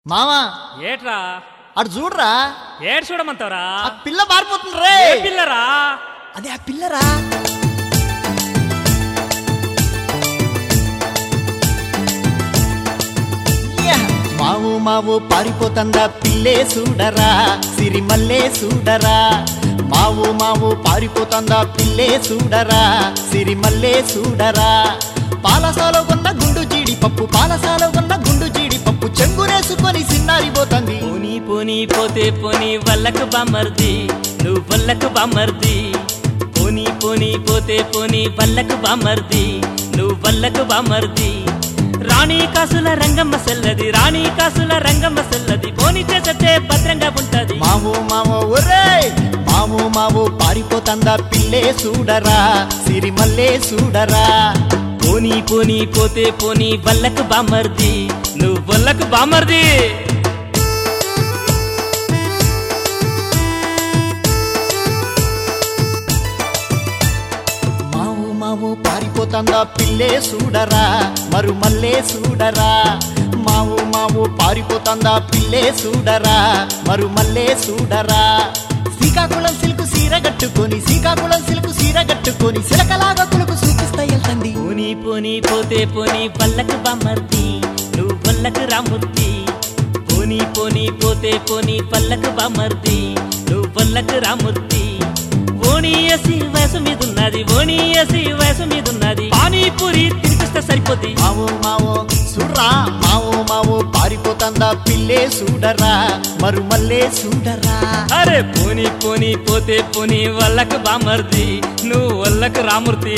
మామా ఏట్రా అటు చూడరా ఏడు చూడమంటావురా ఆ పిల్ల మారిపోతుంది రే ఏ పిల్లరా అదే ఆ పిల్లరా యా! మావు మావు పారిపోతందా పిల్లే చూడరా సిరిమల్లే చూడరా మావు మావు పారిపోతందా పిల్లే చూడరా సిరిమల్లే చూడరా పాలసాలో కొన్న గుండు జీడిపప్పు పాలసాలో కొన్న గుండు జీడిపప్పు చెంగురేసుకొని సిన్నారిపోతుంది పోనీ పోనీ పోతే పోనీ వల్లకు బామర్ది నువ్వు వల్లకు బామర్ది పోనీ పోనీ పోతే పోనీ వల్లకు బామర్ది నువ్వు వల్లకు బామర్ది రాణి కాసుల రంగమ్మ సెల్లది రాణి కాసుల రంగమ్మ సెల్లది పోనీ చేసతే భద్రంగా ఉంటది మావు మావు ఒరే మావు మావు పారిపోతందా పిల్లే చూడరా సిరిమల్లే చూడరా పోనీ పోనీ పోతే పోనీ వల్లకు బామర్ది నువ్వు వల్లకు బామర్ది మావు మావు పారిపోతందా పిల్లే చూడరా మరుమల్లే చూడరా మావు మావు పారిపోతందా పిల్లే చూడరా మరుమల్లే చూడరా శ్రీకాకుళం సిల్కు సీర కట్టుకొని శ్రీకాకుళం సిల్కు సీర కట్టుకొని సిలకలాగా కులుకు చూపిస్తా వెళ్తుంది పోనీ పోనీ పోతే పోనీ వల్లకు బామర్ది నువ్వు వల్లకు రామూర్తి పోనీ పోనీ పోతే పోనీ పల్లకు బామర్ది నువ్వు వల్లకు రామూర్తి ఓణీయసి వయసు మీద ఉన్నది ఓణీయసి వయసు మీద ఉన్నది పానీపూరి తినిపిస్తే సరిపోద్ది మావో మావో చూడరా మావో మావో పారిపోతందా పిల్లే చూడరా మరుమల్లే చూడరా అరే పోనీ పోనీ పోతే పోనీ వల్లకు బామర్ది నువ్వు వల్లకు రామూర్తి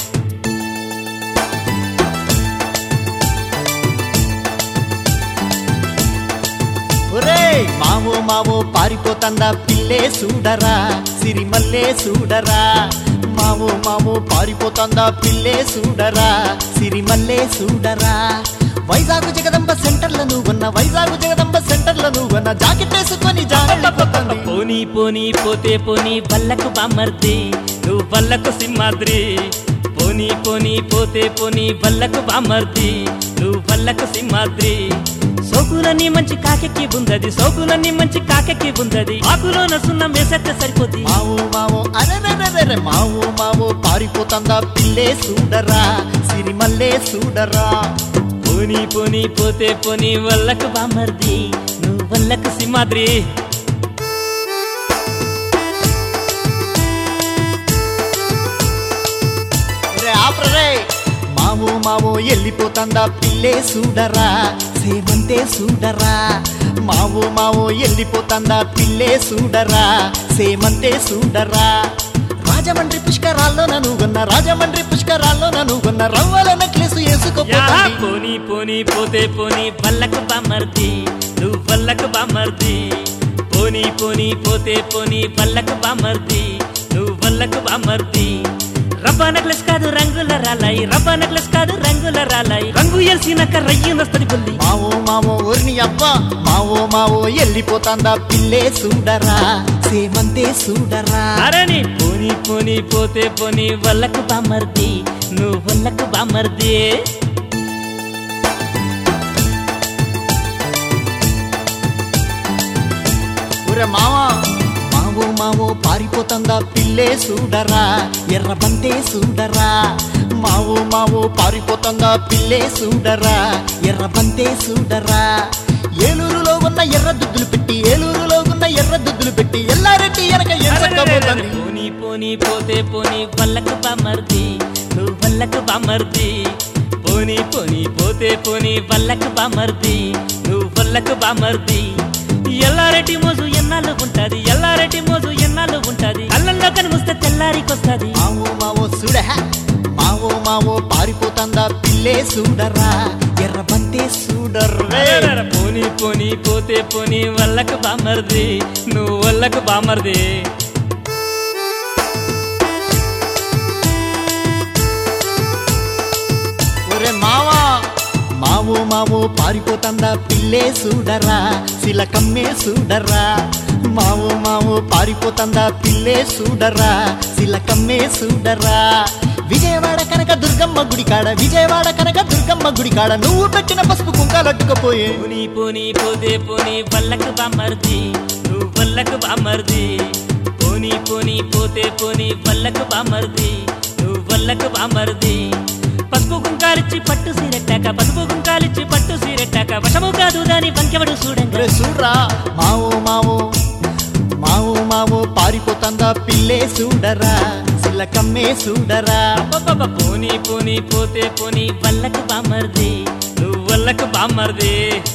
ఒరే మావో మావో పారిపోతందా పిల్లే చూడరా సిరిమల్లే చూడరా మావో మావో పారిపోతందా పిల్లే చూడరా సిరిమల్లే చూడరా వైజాగ్ జగదంబ సెంటర్ల నువ్వన్న వైజాగ్ జగదంబ సెంటర్ల నువ్వన్న జాకెట్ వేసుకొని జాగ్రత్త పోనీ పోనీ పోతే పోనీ వల్లకు బామర్ది నువ్వు వల్లకు సింహాద్రి పోనీ పోనీ పోతే పోనీ వల్లకు బామర్ది నువ్వు వల్లకు సింహాద్రి సోకులన్నీ మంచి కాకెక్కి ఉందది సోకులన్నీ మంచి కాకెక్కి ఉందది ఆకులో నసున్న మేసెత్తే సరిపోద్ది మావో మావో అరెరెరెరె మావో మావో పారిపోతందా పిల్లే చూడరా సిరిమల్లే చూడరా పోనీ పోనీ పోతే పోనీ వల్లకు బామర్ది నువ్వు వల్లకు సింహాద్రి రే ఆపరే మావో మావో వెళ్ళిపోతందా పిల్లే చూడరా సేమంతే చూడరా మావో మావో వెళ్ళిపోతందా పిల్లే చూడరా సేమంతే చూడరా రాజమండ్రి పుష్కరాల్లో నన్ను గొన్న రాజమండ్రి పుష్కరాల్లో నన్ను గొన్న రవ్వల నెక్లెస్ యా, వేసుకోపోతుంది పోనీ పోనీ పోతే పోనీ వల్లకు బామర్ది నువ్వు వల్లకు బామర్ది పోనీ పోనీ పోతే పోనీ వల్లకు బామర్ది నువ్వు వల్లకు బామర్ది రబ్బా నెక్లెస్ కాదు రంగుల రాలాయి రబ్బా నెక్లెస్ కాదు రంగుల రాలాయి రంగు ఎల్సినాక రయ్యనొస్తది బుల్లి మావో మావో ఊరిని అబ్బా మావో మావో వెళ్ళిపోతాందా పిల్లే చూడరా సేమంతే చూడరా అరణి పోనీ పోనీ పోతే పోనీ వల్లకు బామర్ది నువ్వు వల్లకు బామర్ది ఊరే మావా మావో మావో పారిపోతుందా పిల్లే చూడరా ఎర్రబంతే చూడరా మావో మావో పారిపోతుందా పిల్లే చూడరా ఎర్రబంతే చూడరా ఏలూరులో ఉన్న ఎర్ర దుద్దులు పెట్టి ఏలూరులో ఉన్న ఎర్ర దుద్దులు పెట్టి ఎల్లారెడ్డి వెనక ఎంచకపోతుంది పోనీ పోనీ పోతే పోనీ వల్లకు బామర్ది నువ్వు వల్లకు బామర్ది పోనీ పోనీ పోతే పోనీ వల్లకు బామర్ది నువ్వు వల్లకు బామర్ది ఎల్లారెడ్డి మోజు ఎన్నాళ్ళు ఉంటది ఎల్లారెడ్డి మోజు ఎన్నాళ్ళు ఉంటది కళ్ళల్లో కనిపిస్తే తెల్లారికొస్తది మావో మావో చూడ మావో మావో పారిపోతుందా పిల్లే చూడరా ఎర్రబంతే చూడర్రే అరెరెరె, పోనీ పోనీ పోతే పోనీ వల్లకు బామర్ది నువ్వు వల్లకు బామర్ది ఒరే మావా మావో మావో పారిపోతందా పిల్లే చూడరా సిలకమ్మే చూడరా మావో మావో పారిపోతందా పిల్లే చూడరా సిలకమ్మే చూడరా విజయవాడ కనక దుర్గమ్మ గుడి కాడ విజయవాడ కనక దుర్గమ్మ గుడి కాడ నువ్వు పెట్టిన పసుపు కుంకాలట్టుకపోయే పోనీ పోనీ పోతే పోనీ వల్లకు బామర్ది నువ్వు వల్లకు బామర్ది పోనీ పోనీ పోతే పోనీ వల్లకు బామర్ది నువ్వు వల్లకు బామర్ది పసుపు కుంకాలిచ్చి పట్టు సీరెట్టాక పసుపు కుంకాలిచ్చి పట్టు సీరెట్టాక వశము కాదు దాని వంకెవడు చూడంగా రే చూడ్రా మావో మావో మావో మావో పారిపోతందా పిల్లే చూడరా సిల్లకమ్మే చూడరా అబ్బబ్బబ్బ, పోనీ పోనీ పోతే పోనీ వల్లకు బామర్ది నువ్వు వల్లకు బామర్ది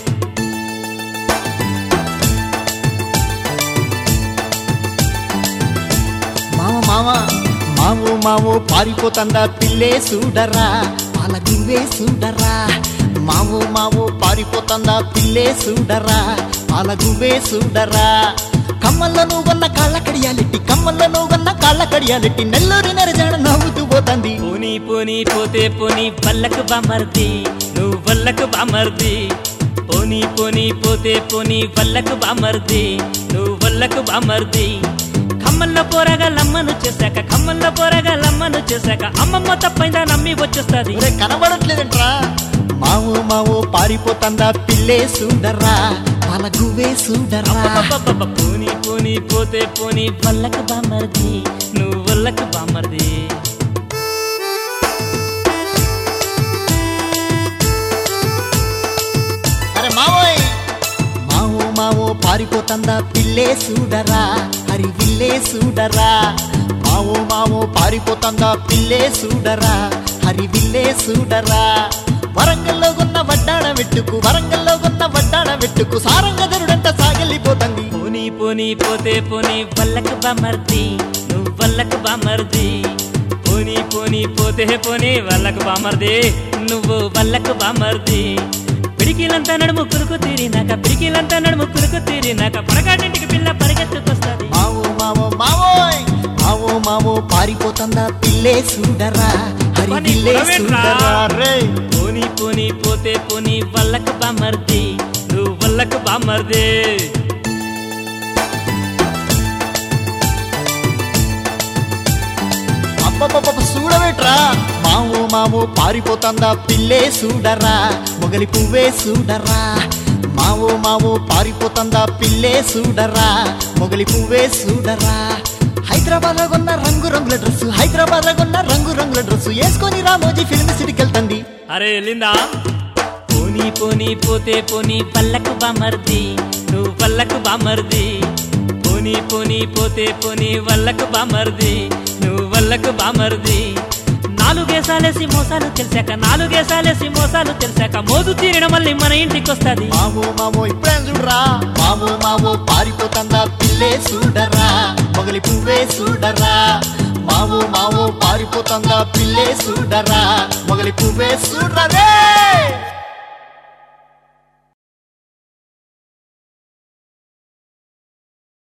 మావ మావ మావో మావో పారిపోతందా పిల్లే చూడరా పాల గువ్వే చూడరా మావో మావో పారిపోతందా పిల్లే చూడరా పాల గువ్వే చూడరా కమ్మల్లో నువ్వన్న కాళ్ళ కడియాలెట్టి కమ్మల్లో నువ్వన్న కాళ్ళ కడియాలెట్టి నెల్లూరి నెరజాడ నవ్వుతూ పోతంది పోనీ పోనీ పోతే పోనీ వల్లకు బామర్ది నువ్వు వల్లకు బామర్ది పోనీ పోనీ పోతే పోనీ వల్లకు బామర్ది నువ్వు వల్లకు బామర్ది ఖమ్మంలో పోరగా లమ్మను చేశాక ఖమ్మంలో పోరగా లమ్మను చేశాక అమ్మమ్మ తప్పైందా నమ్మి వచ్చేస్తాది ఊరే కనబడట్లేదంట్రా మావో మావో పారిపోతందా పిల్లే చూడరా పాల గువ్వే చూడరా అబ్బబ్బబ్బబ్బ, పోనీ పోనీ పోతే పోనీ వల్లకు బామర్ది నువ్వు వల్లకు బామర్ది అరే మావోయ్ మావో మావో పారిపోతందా పిల్లే చూడరా హరి విల్లే చూడరా మావో మావో పారిపోతందా పిల్లే చూడరా హరి విల్లే చూడరా వరంగల్లో ఉన్న వడ్డాణ వెట్టుకు వరంగల్లో ఉన్న వడ్డాణ వెట్టుకు సారంగధరుడంట సాగెళ్ళిపోతంది పోనీ పోనీ పోతే పోనీ వల్లకు బామర్ది నువ్వు వల్లకు బామర్ది పోనీ పోనీ పోతే పోనీ వల్లకు బామర్ది నువ్వు వల్లకు బామర్ది పిడికిలంతా నడుము కురుకు తీరినాక పిడికిలంతా నడుము కురుకు తీరినాక పడగాడింటికి పిల్ల పరిగెత్తుకొస్తుంది మావో మావో మావోయ్ మావో మావో పారిపోతందా పిల్లే చూడరా హరి పని విల్లే గొడవేంట్రా? చూడరా రే పోనీ పోనీ పోతే పోనీ వల్లకు బామర్ది నువ్వు వల్లకు బామర్ది అబ్బబ్బబ్బ చూడవేట్రా మావో మావో పారిపోతందా పిల్లే చూడరా మొగలి పువ్వే చూడరా మావో మావో పారిపోతందా పిల్లే చూడరా మొగలి పువ్వే చూడరా హైదరాబాద్ లో కొన్న రంగు రంగుల డ్రెస్ హైదరాబాద్ లో కొన్న రంగు రంగుల డ్రెస్ వేసుకొని రామోజీ ఫిల్మ్ సిటీకి వెళ్తుంది అరే వెళ్ళిందా పోనీ పోనీ పోతే పోనీ పల్లకు బామర్ది నువ్వు పల్లకు బామర్ది పోనీ పోనీ పోతే పోనీ వల్లకు బామర్ది నువ్వు వల్లకు బామర్ది నాలుగేసాలేసి మోసాలు తెలిసాక నాలుగేసాలేసి మోసాలు తెలిసాక మోదు తీరిన మళ్ళీ మన ఇంటికి వస్తుంది మావో మావో ఇప్పుడే చూడరా మావో మావో పారిపోతందా పిల్లే చూడరా మొగలి పువ్వే చూడరా మావో మావో పారిపోతందా పిల్లే చూడరా మొగలి పువ్వే చూడరా రే